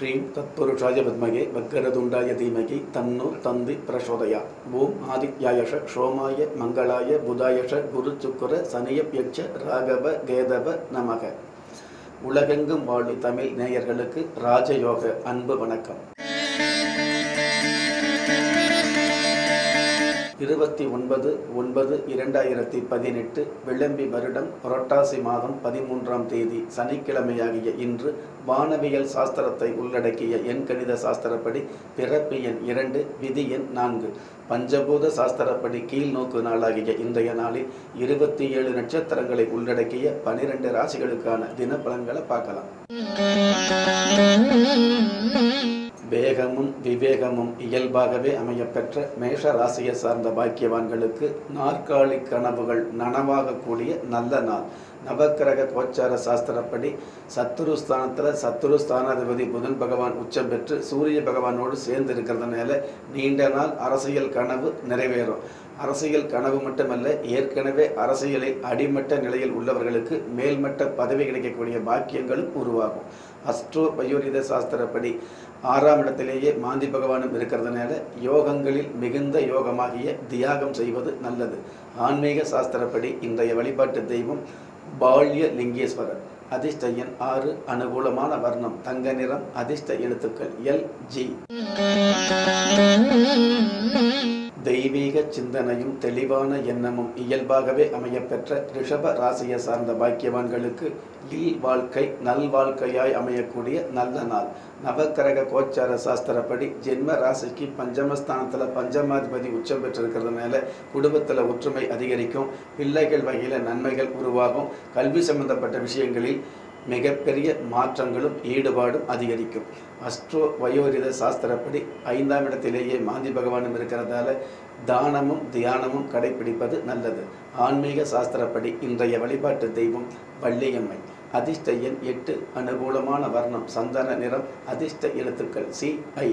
ஸ்ரீம் தத்புருஷாய வித்மகே வக்கரதுண்டாய தீமகி தன்னு தந்தி பிரசோதயா ஓம் ஆதித்யாயஷ சோமாய மங்களாய புதாயஷ குரு சுக்கர சனியப்யட்ச ராகவ கேதவ நமக உலகெங்கும் வாழும் தமிழ் நேயர்களுக்கு ராஜயோக அன்பு வணக்கம் இருபத்தி ஒன்பது ஒன்பது இரண்டாயிரத்தி பதினெட்டு விளம்பி வருடம் புரட்டாசி மாதம் பதிமூன்றாம் தேதி சனிக்கிழமையாகிய இன்று வானவியல் சாஸ்திரத்தை உள்ளடக்கிய எண் கணித சாஸ்திரப்படி பிறப்பு எண் இரண்டு விதி எண் நான்கு பஞ்சபூத சாஸ்திரப்படி கீழ் நோக்கு நாளாகிய இன்றைய நாளில் இருபத்தி ஏழு நட்சத்திரங்களை உள்ளடக்கிய பனிரெண்டு ராசிகளுக்கான தினப்பலன்களை பார்க்கலாம் வேகமும் விவேகமும் இயல்பாகவே அமையப்பெற்ற மேஷ ராசியை சார்ந்த பாக்கியவான்களுக்கு நாற்காலி கனவுகள் நனவாகக்கூடிய நல்ல நாள் நவக்கிரக கோச்சார சாஸ்திரப்படி சத்துரு ஸ்தானத்தில் சத்துரு ஸ்தானாதிபதி புதன் பகவான் உச்சம் பெற்று சூரிய பகவானோடு சேர்ந்து இருக்கிறதுனால நீண்ட நாள் அரசியல் கனவு நிறைவேறும் அரசியல் கனவு மட்டுமல்ல ஏற்கனவே அரசியலில் அடிமட்ட நிலையில் உள்ளவர்களுக்கு மேல்மட்ட பதவி கிடைக்கக்கூடிய பாக்கியங்களும் உருவாகும் அஸ்ட்ரோ பயோரித சாஸ்திரப்படி ஆறாம் இடத்திலேயே மாந்தி பகவானும் இருக்கிறதுனால யோகங்களில் மிகுந்த யோகமாகிய தியாகம் செய்வது நல்லது ஆன்மீக சாஸ்திரப்படி இன்றைய வழிபாட்டு தெய்வம் பால்ய லிங்கேஸ்வரர் அதிர்ஷ்ட எண் ஆறு அனுகூலமான வர்ணம் தங்க நிறம் அதிர்ஷ்ட எழுத்துக்கள் எல் ஜி தெய்வீக சிந்தனையும் தெளிவான எண்ணமும் இயல்பாகவே அமையப்பெற்ற ரிஷப ராசியை சார்ந்த பாக்கியவான்களுக்கு இல் வாழ்க்கை நல்வாழ்க்கையாய் அமையக்கூடிய நல்ல நாள் நவக்கிரக கோச்சார சாஸ்திரப்படி ஜென்ம ராசிக்கு பஞ்சமஸ்தானத்தில் பஞ்சமாதிபதி உச்சம் பெற்றிருக்கிறதுனால குடும்பத்தில் ஒற்றுமை அதிகரிக்கும் பிள்ளைகள் வகையில் நன்மைகள் உருவாகும் கல்வி சம்பந்தப்பட்ட விஷயங்களில் மிகப்பெரிய மாற்றங்களும் ஈடுபாடும் அதிகரிக்கும் அஸ்ட்ரோ வயோரித சாஸ்திரப்படி ஐந்தாம் இடத்திலேயே மாந்தி பகவானும் இருக்கிறதால தானமும் தியானமும் கடைபிடிப்பது நல்லது ஆன்மீக சாஸ்திரப்படி இன்றைய வழிபாட்டு தெய்வம் வள்ளியம்மை அதிர்ஷ்ட எண் எட்டு அனுகூலமான வர்ணம் சந்தன நிறம் அதிர்ஷ்ட எழுத்துக்கள் சி ஐ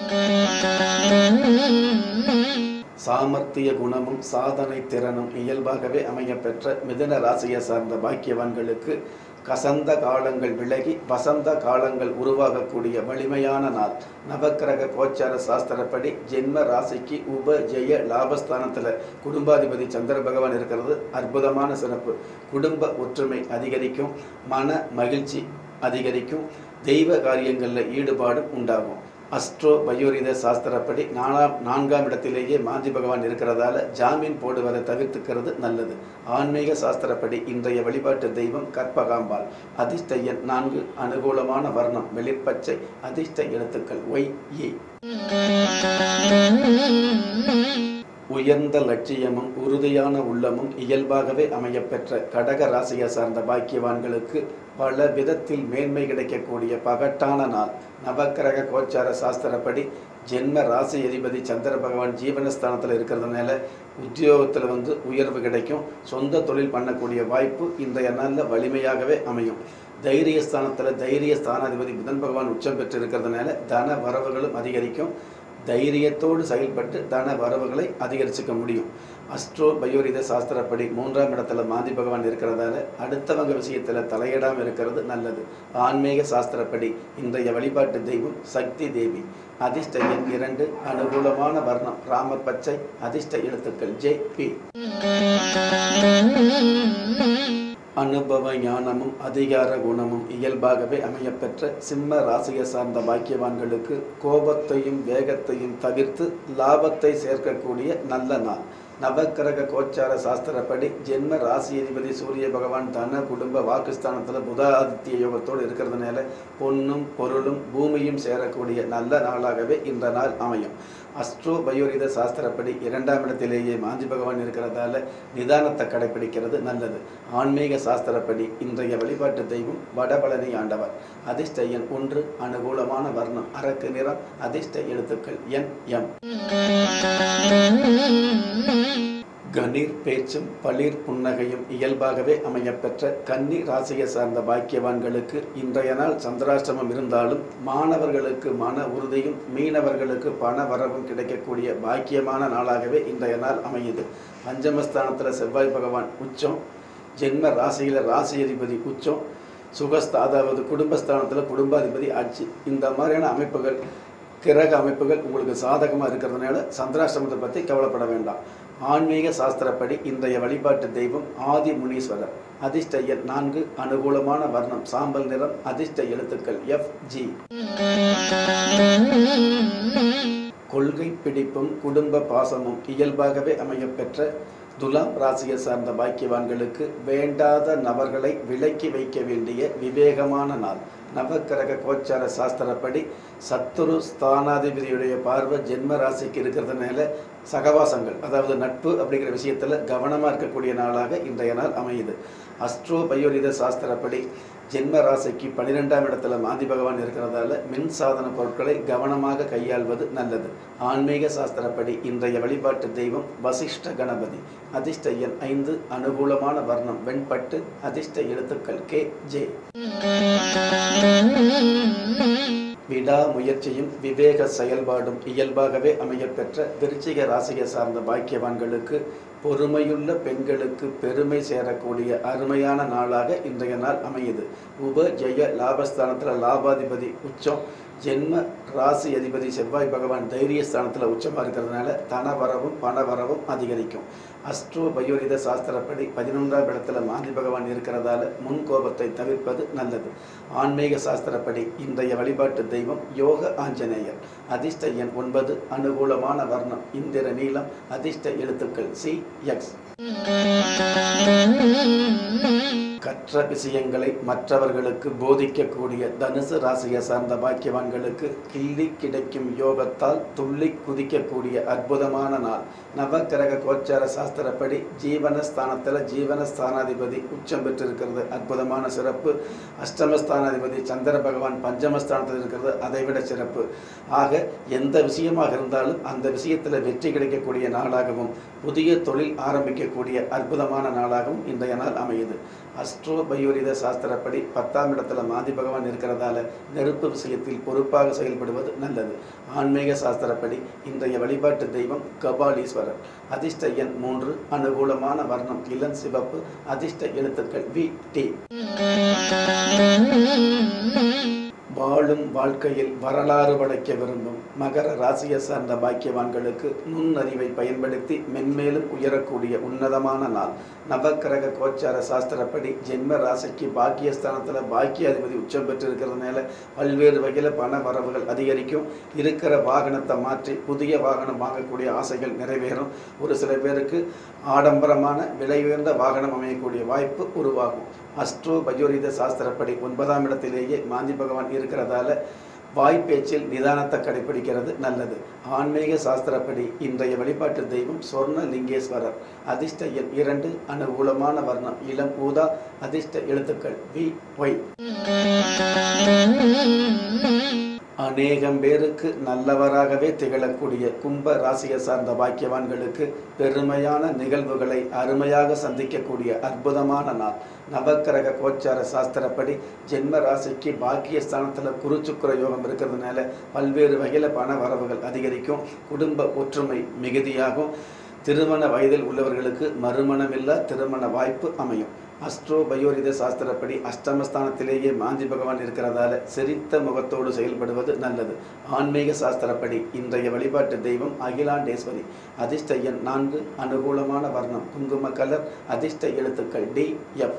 சாமர்த்திய குணமும் சாதனை திறனும் இயல்பாகவே அமையப்பெற்ற மிதன ராசியை சார்ந்த பாக்கியவான்களுக்கு கசந்த காலங்கள் விலகி வசந்த காலங்கள் உருவாகக்கூடிய வலிமையான நாள் நவக்கிரக கோச்சார சாஸ்திரப்படி ஜென்ம ராசிக்கு உப ஜெய லாபஸ்தானத்தில் குடும்பாதிபதி சந்திர பகவான் இருக்கிறது அற்புதமான சிறப்பு குடும்ப ஒற்றுமை அதிகரிக்கும் மன மகிழ்ச்சி அதிகரிக்கும் தெய்வ காரியங்களில் ஈடுபாடும் உண்டாகும் அஸ்ட்ரோ பயோரித சாஸ்திரப்படி நாலாம் நான்காம் இடத்திலேயே மாந்தி பகவான் இருக்கிறதால ஜாமீன் போடுவதை தவிர்த்துக்கிறது நல்லது ஆன்மீக சாஸ்திரப்படி இன்றைய வழிபாட்டு தெய்வம் கற்பகாம்பாள் அதிர்ஷ்ட எண் நான்கு அனுகூலமான வர்ணம் வெளிர்பச்சை அதிர்ஷ்ட எழுத்துக்கள் ஒய் ஏ உயர்ந்த லட்சியமும் உறுதியான உள்ளமும் இயல்பாகவே அமையப்பெற்ற கடக ராசியை சார்ந்த பாக்கியவான்களுக்கு பல விதத்தில் மேன்மை கிடைக்கக்கூடிய பகட்டான நாள் நவக்கிரக கோச்சார சாஸ்திரப்படி ஜென்ம ராசி அதிபதி சந்திர பகவான் ஜீவனஸ்தானத்தில் இருக்கிறதுனால உத்தியோகத்தில் வந்து உயர்வு கிடைக்கும் சொந்த தொழில் பண்ணக்கூடிய வாய்ப்பு இன்றைய நாளில் வலிமையாகவே அமையும் தைரியஸ்தானத்தில் தைரிய ஸ்தானாதிபதி புதன் பகவான் உச்சம் பெற்று இருக்கிறதுனால தன வரவுகளும் அதிகரிக்கும் தைரியத்தோடு செயல்பட்டு தன வரவுகளை அதிகரிச்சுக்க முடியும் அஸ்ட்ரோ பயோரித சாஸ்திரப்படி மூன்றாம் இடத்துல மாந்தி பகவான் இருக்கிறதால அடுத்தவங்க விஷயத்தில் தலையிடாமல் இருக்கிறது நல்லது ஆன்மீக சாஸ்திரப்படி இன்றைய வழிபாட்டு தெய்வம் சக்தி தேவி அதிர்ஷ்ட எண் இரண்டு அனுகூலமான வர்ணம் ராம பச்சை அதிர்ஷ்ட எழுத்துக்கள் ஜே பி அனுபவ ஞானமும் அதிகார குணமும் இயல்பாகவே அமையப்பெற்ற சிம்ம ராசியை சார்ந்த பாக்கியவான்களுக்கு கோபத்தையும் வேகத்தையும் தவிர்த்து லாபத்தை சேர்க்கக்கூடிய நல்ல நாள் நவக்கிரக கோச்சார சாஸ்திரப்படி ஜென்ம ராசி அதிபதி சூரிய பகவான் தன குடும்ப வாக்குஸ்தானத்தில் புதாதித்ய யோகத்தோடு இருக்கிறதுனால பொன்னும் பொருளும் பூமியும் சேரக்கூடிய நல்ல நாளாகவே இந்த நாள் அமையும் அஸ்ட்ரோ பயோரித சாஸ்திரப்படி இரண்டாம் இடத்திலேயே மாந்தி பகவான் இருக்கிறதால நிதானத்தை கடைபிடிக்கிறது நல்லது ஆன்மீக சாஸ்திரப்படி இன்றைய வழிபாட்டு தெய்வம் வடபழனி ஆண்டவர் அதிர்ஷ்ட எண் ஒன்று அனுகூலமான வர்ணம் அரக்கு நிறம் அதிர்ஷ்ட எழுத்துக்கள் என் எம் கணீர் பேச்சும் பளிர் புன்னகையும் இயல்பாகவே அமையப்பெற்ற கன்னி ராசியை சார்ந்த பாக்கியவான்களுக்கு இன்றைய நாள் சந்திராஷ்டமம் இருந்தாலும் மாணவர்களுக்கு மன உறுதியும் மீனவர்களுக்கு பண வரவும் கிடைக்கக்கூடிய பாக்கியமான நாளாகவே இன்றைய நாள் அமையுது பஞ்சமஸ்தானத்தில் செவ்வாய் பகவான் உச்சம் ஜென்ம ராசியில் ராசி அதிபதி உச்சம் சுகஸ்தா அதாவது குடும்பஸ்தானத்தில் குடும்பாதிபதி ஆட்சி இந்த மாதிரியான அமைப்புகள் கிரக அமைப்புகள் உங்களுக்கு சாதகமாக இருக்கிறதுனால சந்திராஷ்டமத்தை பற்றி கவலைப்பட வேண்டாம் ஆன்மீக சாஸ்திரப்படி இன்றைய வழிபாட்டு தெய்வம் ஆதி முனீஸ்வரர் அதிர்ஷ்ட எண் நான்கு அனுகூலமான வர்ணம் சாம்பல் நிறம் அதிர்ஷ்ட எழுத்துக்கள் எஃப் ஜி கொள்கை பிடிப்பும் குடும்ப பாசமும் இயல்பாகவே அமையப்பெற்ற துலாம் ராசியை சார்ந்த பாக்கியவான்களுக்கு வேண்டாத நபர்களை விலக்கி வைக்க வேண்டிய விவேகமான நாள் நவக்கிரக கோச்சார சாஸ்திரப்படி சத்துரு ஸ்தானாதிபதியுடைய பார்வை ஜென்ம ராசிக்கு இருக்கிறதுனால சகவாசங்கள் அதாவது நட்பு அப்படிங்கிற விஷயத்தில் கவனமாக இருக்கக்கூடிய நாளாக இன்றைய நாள் அமையுது அஸ்ட்ரோ பயோரித சாஸ்திரப்படி ஜென்ம ராசிக்கு பன்னிரெண்டாம் இடத்துல மாந்தி பகவான் இருக்கிறதால மின் சாதன பொருட்களை கவனமாக கையாள்வது நல்லது ஆன்மீக சாஸ்திரப்படி இன்றைய வழிபாட்டு தெய்வம் வசிஷ்ட கணபதி அதிர்ஷ்ட எண் ஐந்து அனுகூலமான வர்ணம் வெண்பட்டு அதிர்ஷ்ட எழுத்துக்கள் கே ஜே விடாமுயற்சியும் விவேக செயல்பாடும் இயல்பாகவே அமையப்பெற்ற விருச்சிக ராசியை சார்ந்த பாக்கியவான்களுக்கு பொறுமையுள்ள பெண்களுக்கு பெருமை சேரக்கூடிய அருமையான நாளாக இன்றைய நாள் அமையுது உப ஜெய லாபஸ்தானத்தில் லாபாதிபதி உச்சம் ஜென்ம ராசி அதிபதி செவ்வாய் பகவான் தைரியஸ்தானத்தில் உச்சமாக இருக்கிறதுனால தனவரவும் பணவரவும் அதிகரிக்கும் அஸ்ட்ரோ பயோரித சாஸ்திரப்படி பதினொன்றாம் இடத்துல மாந்தி பகவான் இருக்கிறதால முன் கோபத்தை தவிர்ப்பது நல்லது ஆன்மீக சாஸ்திரப்படி இன்றைய வழிபாட்டு தெய்வம் யோக ஆஞ்சநேயர் அதிர்ஷ்ட எண் ஒன்பது அனுகூலமான வர்ணம் இந்திர நீளம் அதிர்ஷ்ட எழுத்துக்கள் சி எக்ஸ் கற்ற விஷயங்களை மற்றவர்களுக்கு போதிக்கக்கூடிய தனுசு ராசியை சார்ந்த பாக்கியவான்களுக்கு கிள்ளி கிடைக்கும் யோகத்தால் துள்ளி குதிக்கக்கூடிய அற்புதமான நாள் நவக்கிரக கோச்சார சாஸ்திரப்படி ஜீவனஸ்தானத்தில் ஜீவனஸ்தானாதிபதி உச்சம் பெற்றிருக்கிறது அற்புதமான சிறப்பு அஷ்டமஸ்தானாதிபதி சந்திர பகவான் பஞ்சமஸ்தானத்தில் இருக்கிறது அதைவிட சிறப்பு ஆக எந்த விஷயமாக இருந்தாலும் அந்த விஷயத்தில் வெற்றி கிடைக்கக்கூடிய நாளாகவும் புதிய தொழில் ஆரம்பிக்கக்கூடிய அற்புதமான நாளாகவும் இன்றைய நாள் அமையுது அஸ்ட்ரோ பயோரித சாஸ்திரப்படி பத்தாம் இடத்துல மாதி பகவான் இருக்கிறதால நெருப்பு விஷயத்தில் பொறுப்பாக செயல்படுவது நல்லது ஆன்மீக சாஸ்திரப்படி இன்றைய வழிபாட்டு தெய்வம் கபாலீஸ்வரர் அதிர்ஷ்ட எண் மூன்று அனுகூலமான வர்ணம் இளம் சிவப்பு அதிர்ஷ்ட எழுத்துக்கள் வி டி வாழும் வாழ்க்கையில் வரலாறு படைக்க விரும்பும் மகர ராசியை சார்ந்த பாக்கியவான்களுக்கு நுண்ணறிவை பயன்படுத்தி மென்மேலும் உயரக்கூடிய உன்னதமான நாள் நவக்கிரக கோச்சார சாஸ்திரப்படி ஜென்ம ராசிக்கு பாக்கியஸ்தானத்தில் பாக்கியாதிபதி உச்சம் பெற்று இருக்கிறதுனால பல்வேறு வகையில் பண வரவுகள் அதிகரிக்கும் இருக்கிற வாகனத்தை மாற்றி புதிய வாகனம் வாங்கக்கூடிய ஆசைகள் நிறைவேறும் ஒரு சில பேருக்கு ஆடம்பரமான விலை உயர்ந்த வாகனம் அமையக்கூடிய வாய்ப்பு உருவாகும் அஸ்ட்ரோ பயோரித சாஸ்திரப்படி ஒன்பதாம் இடத்திலேயே மாந்தி பகவான் இருக்கிறதால வாய்ப்பேச்சில் நிதானத்தை கடைபிடிக்கிறது நல்லது ஆன்மீக சாஸ்திரப்படி இன்றைய வழிபாட்டு தெய்வம் சொர்ண லிங்கேஸ்வரர் அதிர்ஷ்ட எண் இரண்டு அனுகூலமான வர்ணம் இளம் ஊதா அதிர்ஷ்ட எழுத்துக்கள் வி ஒய் அநேகம் பேருக்கு நல்லவராகவே திகழக்கூடிய கும்ப ராசியை சார்ந்த பாக்கியவான்களுக்கு பெருமையான நிகழ்வுகளை அருமையாக சந்திக்கக்கூடிய அற்புதமான நாள் நவக்கிரக கோச்சார சாஸ்திரப்படி ஜென்ம ராசிக்கு பாக்கியஸ்தானத்தில் குருச்சுக்குர யோகம் இருக்கிறதுனால பல்வேறு வகையில் பண வரவுகள் அதிகரிக்கும் குடும்ப ஒற்றுமை மிகுதியாகும் திருமண வயதில் உள்ளவர்களுக்கு மறுமணமில்லா திருமண வாய்ப்பு அமையும் அஸ்ட்ரோ பயோரித சாஸ்திரப்படி அஷ்டமஸ்தானத்திலேயே மாந்தி பகவான் இருக்கிறதால சிரித்த முகத்தோடு செயல்படுவது நல்லது ஆன்மீக சாஸ்திரப்படி இன்றைய வழிபாட்டு தெய்வம் அகிலாண்டேஸ்வரி அதிர்ஷ்ட எண் நான்கு அனுகூலமான வர்ணம் குங்கும கலர் அதிர்ஷ்ட எழுத்துக்கள் டி எஃப்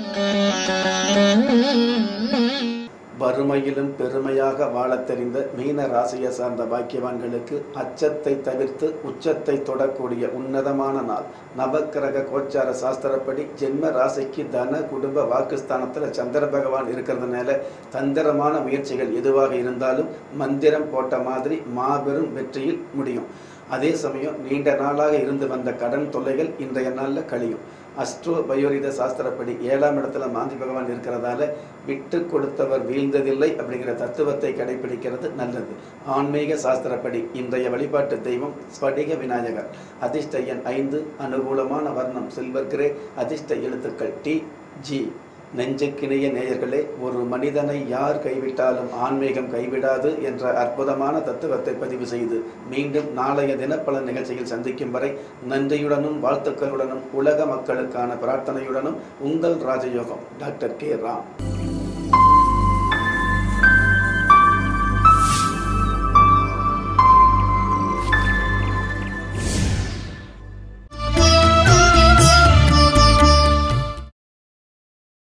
வறுமையிலும் பெருமையாக வாழத் தெரிந்த மீன ராசியை சார்ந்த பாக்கியவான்களுக்கு அச்சத்தை தவிர்த்து உச்சத்தை தொடக்கூடிய உன்னதமான நாள் நவக்கிரக கோச்சார சாஸ்திரப்படி ஜென்ம ராசிக்கு தன குடும்ப வாக்குஸ்தானத்தில் சந்திர பகவான் இருக்கிறதுனால தந்திரமான முயற்சிகள் எதுவாக இருந்தாலும் மந்திரம் போட்ட மாதிரி மாபெரும் வெற்றியில் முடியும் அதே சமயம் நீண்ட நாளாக இருந்து வந்த கடன் தொல்லைகள் இன்றைய நாளில் கழியும் அஸ்ட்ரோ பயோரித சாஸ்திரப்படி ஏழாம் இடத்துல மாந்தி பகவான் இருக்கிறதால விட்டு கொடுத்தவர் வீழ்ந்ததில்லை அப்படிங்கிற தத்துவத்தை கடைபிடிக்கிறது நல்லது ஆன்மீக சாஸ்திரப்படி இன்றைய வழிபாட்டு தெய்வம் ஸ்படிக விநாயகர் அதிர்ஷ்ட எண் ஐந்து அனுகூலமான வர்ணம் சில்வர் கிரே அதிர்ஷ்ட எழுத்துக்கள் டி ஜி நெஞ்சுக்கிணைய நேயர்களே ஒரு மனிதனை யார் கைவிட்டாலும் ஆன்மீகம் கைவிடாது என்ற அற்புதமான தத்துவத்தை பதிவு செய்து மீண்டும் நாளைய தினப்பல நிகழ்ச்சியில் சந்திக்கும் வரை நன்றியுடனும் வாழ்த்துக்களுடனும் உலக மக்களுக்கான பிரார்த்தனையுடனும் உங்கள் ராஜயோகம் டாக்டர் கே ராம்